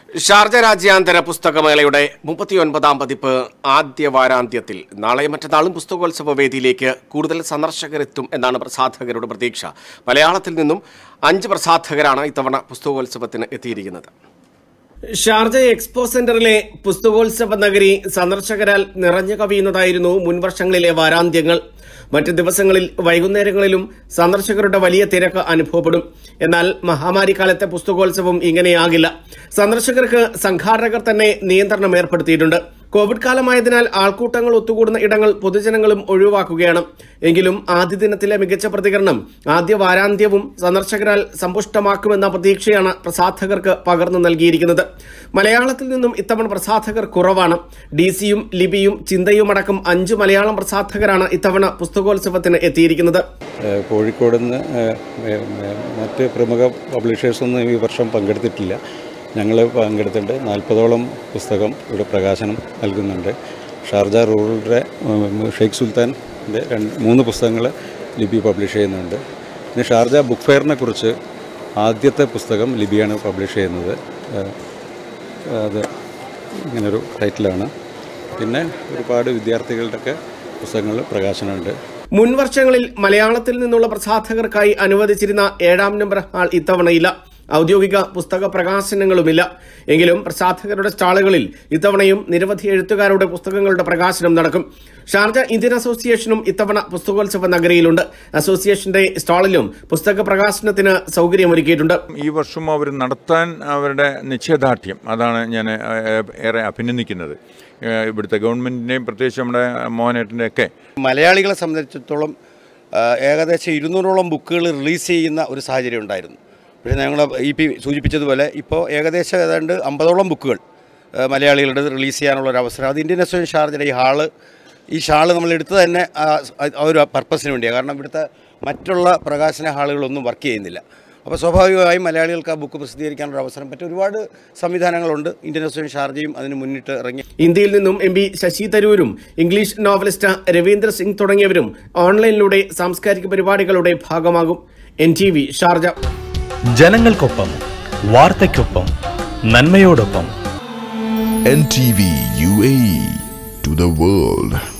Sharjah രാജ്യാന്തര പുസ്തകമേളയുടെ മുപ്പത്തിയൊൻപതാം പതിപ്പ് ആദ്യ വാരാന്ത്യത്തിൽ നാളെ മറ്റന്നാളും പുസ്തകോത്സവ വേദിയിലേക്ക് കൂടുതൽ സന്ദർശകരെത്തും എന്നാണ് പ്രസാധകരുടെ പ്രതീക്ഷ മലയാളത്തിൽ നിന്നും അഞ്ച് പ്രസാധകരാണ് ഇത്തവണ പുസ്തകോത്സവത്തിന് എത്തിയിരിക്കുന്നത് ഷാർജ എക്സ്പോ സെന്ററിലെ പുസ്തകോത്സവ നഗരി സന്ദർശകരാൽ നിറഞ്ഞു കവിയുന്നതായിരുന്നു മുൻവർഷങ്ങളിലെ വാരാന്ത്യങ്ങൾ മറ്റ് ദിവസങ്ങളിൽ വൈകുന്നേരങ്ങളിലും സന്ദർശകരുടെ വലിയ തിരക്ക് അനുഭവപ്പെടും എന്നാൽ മഹാമാരി കാലത്തെ പുസ്തകോത്സവം ഇങ്ങനെയാകില്ല സന്ദർശകർക്ക് സംഘാടകർ തന്നെ നിയന്ത്രണം ഏർപ്പെടുത്തിയിട്ടുണ്ട് കോവിഡ് കാലമായതിനാൽ ആൾക്കൂട്ടങ്ങൾ ഒത്തുകൂടുന്ന ഇടങ്ങൾ പൊതുജനങ്ങളും ഒഴിവാക്കുകയാണ് എങ്കിലും ആദ്യ ദിനത്തിലെ മികച്ച പ്രതികരണം ആദ്യ വാരാന്ത്യവും സന്ദർശകരാൽ സമ്പുഷ്ടമാക്കുമെന്ന പ്രതീക്ഷയാണ് പ്രസാധകർക്ക് പകർന്നു നൽകിയിരിക്കുന്നത് മലയാളത്തിൽ നിന്നും ഇത്തവണ പ്രസാധകർ കുറവാണ് ഡി സിയും ലിപിയും ചിന്തയുമടക്കം അഞ്ച് മലയാളം പ്രസാധകരാണ് ഇത്തവണ പുസ്തകോത്സവത്തിന് എത്തിയിരിക്കുന്നത് ഏഹ് കോഴിക്കോട് നിന്ന് ഏഹ് ഏഹ് ഏഹ് മറ്റ് പ്രമുഖ പബ്ലിഷേഴ്സൊന്നും ഈ വർഷം പങ്കെടുത്തിട്ടില്ല ഞങ്ങൾ പങ്കെടുത്തിട്ടുണ്ട് നാൽപ്പതോളം പുസ്തകം ഇവിടെ പ്രകാശനം നൽകുന്നുണ്ട് ഷാർജ റൂറലിൻ്റെ ഷെയ്ഖ് സുൽത്താൻ്റെ രണ്ട് മൂന്ന് പുസ്തകങ്ങൾ ലിബി പബ്ലിഷ് ചെയ്യുന്നുണ്ട് പിന്നെ ഷാർജ ബുക്ക് ഫെയറിനെ കുറിച്ച് ആദ്യത്തെ പുസ്തകം ലിബിയാണ് പബ്ലിഷ് ചെയ്യുന്നത് ഏഹ് അത് ഇങ്ങനൊരു ടൈറ്റിലാണ് പിന്നെ ഒരുപാട് വിദ്യാർത്ഥികളുടെയൊക്കെ പുസ്തകങ്ങൾ പ്രകാശനമുണ്ട് മുൻ വർഷങ്ങളിൽ മലയാളത്തിൽ നിന്നുള്ള പ്രസാധകർക്കായി അനുവദിച്ചിരുന്ന ഏഴാം നമ്പർ ഹാൾ ഇത്തവണയില്ല ഔദ്യോഗിക പുസ്തക പ്രകാശനങ്ങളുമില്ല എങ്കിലും പ്രസാധകരുടെ സ്റ്റാളുകളിൽ ഇത്തവണയും നിരവധി എഴുത്തുകാരുടെ പുസ്തകങ്ങളുടെ പ്രകാശനം നടക്കും ഷാർജ ഇന്ത്യൻ അസോസിയേഷനും ഇത്തവണ പുസ്തകോത്സവ നഗരിയിലുണ്ട് അസോസിയേഷന്റെ സ്റ്റാളിലും പുസ്തക പ്രകാശനത്തിന് സൗകര്യമൊരുക്കിയിട്ടുണ്ട് ഈ വർഷം അവർ നടത്താൻ അവരുടെ നിശ്ചയദാർഢ്യം അതാണ് ഞാൻ ഏഹ്, ഏറെ അഭിനന്ദിക്കുന്നത് ഏഹ്, ഇവിടുത്തെ ഗവൺമെൻറ്റിൻ്റെയും പ്രത്യേകിച്ച് നമ്മുടെ മോഹനേട്ടൻ്റെ ഒക്കെ മലയാളികളെ സംബന്ധിച്ചിടത്തോളം ആ, ഏകദേശം ഇരുന്നൂറോളം ബുക്കുകൾ റിലീസ് ചെയ്യുന്ന ഒരു സാഹചര്യം ഉണ്ടായിരുന്നു പക്ഷേ ഞങ്ങൾ ഇ പി സൂചിപ്പിച്ചതുപോലെ ഇപ്പോൾ ഏകദേശം ഏതാണ്ട് അമ്പതോളം ബുക്കുകൾ ആ, മലയാളികളുടെ റിലീസ് ചെയ്യാനുള്ള ഒരു അവസരം അത് ഇന്ത്യൻ അസോസിയേഷൻ ഷാർജയുടെ ഈ ഹാള് ഈ ഷാള് നമ്മൾ എടുത്തത് തന്നെ ആ ആ ഒരു പർപ്പസിന് വേണ്ടിയാണ് കാരണം ഇവിടുത്തെ മറ്റുള്ള പ്രകാശന ഹാളുകളൊന്നും വർക്ക് ചെയ്യുന്നില്ല അപ്പോൾ സ്വാഭാവികമായും മലയാളികൾക്ക് ആ ബുക്ക് പ്രസിദ്ധീകരിക്കാനുള്ള അവസരം പറ്റും ഒരുപാട് സംവിധാനങ്ങളുണ്ട് ഇന്ത്യൻ അസോസിയേഷൻ ഷാർജയും അതിന് മുന്നിട്ട് ഇറങ്ങി ഇന്ത്യയിൽ നിന്നും എം പി ശശി തരൂരും ഇംഗ്ലീഷ് നോവലിസ്റ്റ് രവീന്ദ്ര സിംഗ് തുടങ്ങിയവരും ഓൺലൈനിലൂടെ സാംസ്കാരിക പരിപാടികളുടെ ഭാഗമാകും എൻ ടി വി ഷാർജ ജനങ്ങൾക്കൊപ്പം വാർത്തയ്ക്കൊപ്പം നന്മയോടൊപ്പം NTV UAE to the world.